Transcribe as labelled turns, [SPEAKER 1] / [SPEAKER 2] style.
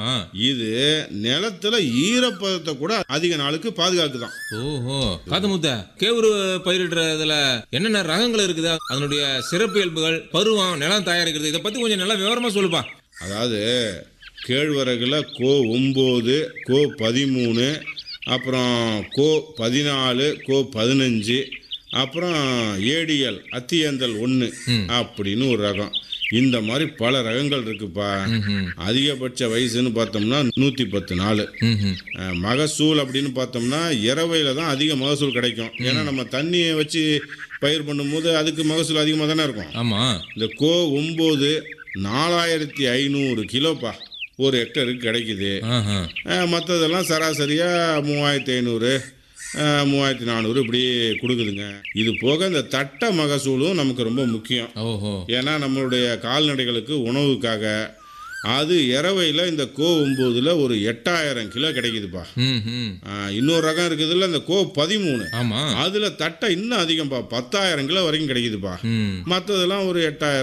[SPEAKER 1] ஆமா
[SPEAKER 2] இது நிலத்துல ஈரப்பதத்தை கூட அதிக நாளுக்கு பாதுகாக்குதான்
[SPEAKER 1] ஓஹோ காத்து முத்த கேவுரு பயிரிடுறதுல என்னென்ன ரகங்கள் இருக்குது அதனுடைய சிறப்பியல்புகள் பருவம் நிலம் தயாரிக்கிறது இதை பத்தி கொஞ்சம் நல்லா விவரமா சொல்லுப்பா
[SPEAKER 2] அதாவது கேழ்வரகுல கோ ஒம்பது கோ பதிமூணு அப்புறம் கோ பதினாலு கோ பதினஞ்சு அப்புறம் ஏடிஎல் அத்தியந்தல் ஒன்று அப்படின்னு ஒரு ரகம் இந்த மாதிரி பல ரகங்கள் இருக்குப்பா
[SPEAKER 1] ம்ஹும்.
[SPEAKER 2] அதிகபட்ச வயசுன்னு பார்த்தோம்னா நூற்றி பத்து நாள்
[SPEAKER 1] ம்ஹும்.
[SPEAKER 2] அஹ், மகசூல் அப்படின்னு பார்த்தோம்னா இரவையில தான் அதிக மகசூல் கிடைக்கும் ஏன்னா நம்ம தண்ணியை வச்சு பயிர் பண்ணும்போது அதுக்கு மகசூல் அதிகமாக தானே இருக்கும்
[SPEAKER 1] ஆமா
[SPEAKER 2] இந்த கோ ஒம்பது நாலாயிரத்தி ஐநூறு கிலோப்பா ஒரு ஹெக்டருக்கு கிடைக்குது
[SPEAKER 1] ஆஹா.
[SPEAKER 2] மற்றதெல்லாம் சராசரியாக மூவாயிரத்தி ஐநூறு மூவாயிரத்தி நானூறு இப்படி கொடுக்குதுங்க இது போக இந்த தட்ட மகசூலும் நமக்கு ரொம்ப முக்கியம்
[SPEAKER 1] ஓஹோ
[SPEAKER 2] ஏன்னா நம்மளுடைய கால்நடைகளுக்கு உணவுக்காக அது இரவையில் இந்த கோ ஒம்போதில் ஒரு எட்டாயிரம் கிலோ கிடைக்குதுப்பா
[SPEAKER 1] ம்ஹும்.
[SPEAKER 2] ஆ, இன்னொரு ரகம் இருக்குதுல்ல இந்த கோ பதிமூணு
[SPEAKER 1] ஆமா
[SPEAKER 2] அதில் தட்டை இன்னும் அதிகம்ப்பா பத்தாயிரம் கிலோ வரைக்கும் கிடைக்குதுப்பா
[SPEAKER 1] ம்
[SPEAKER 2] மற்றதெல்லாம் ஒரு எட்டாயிரம்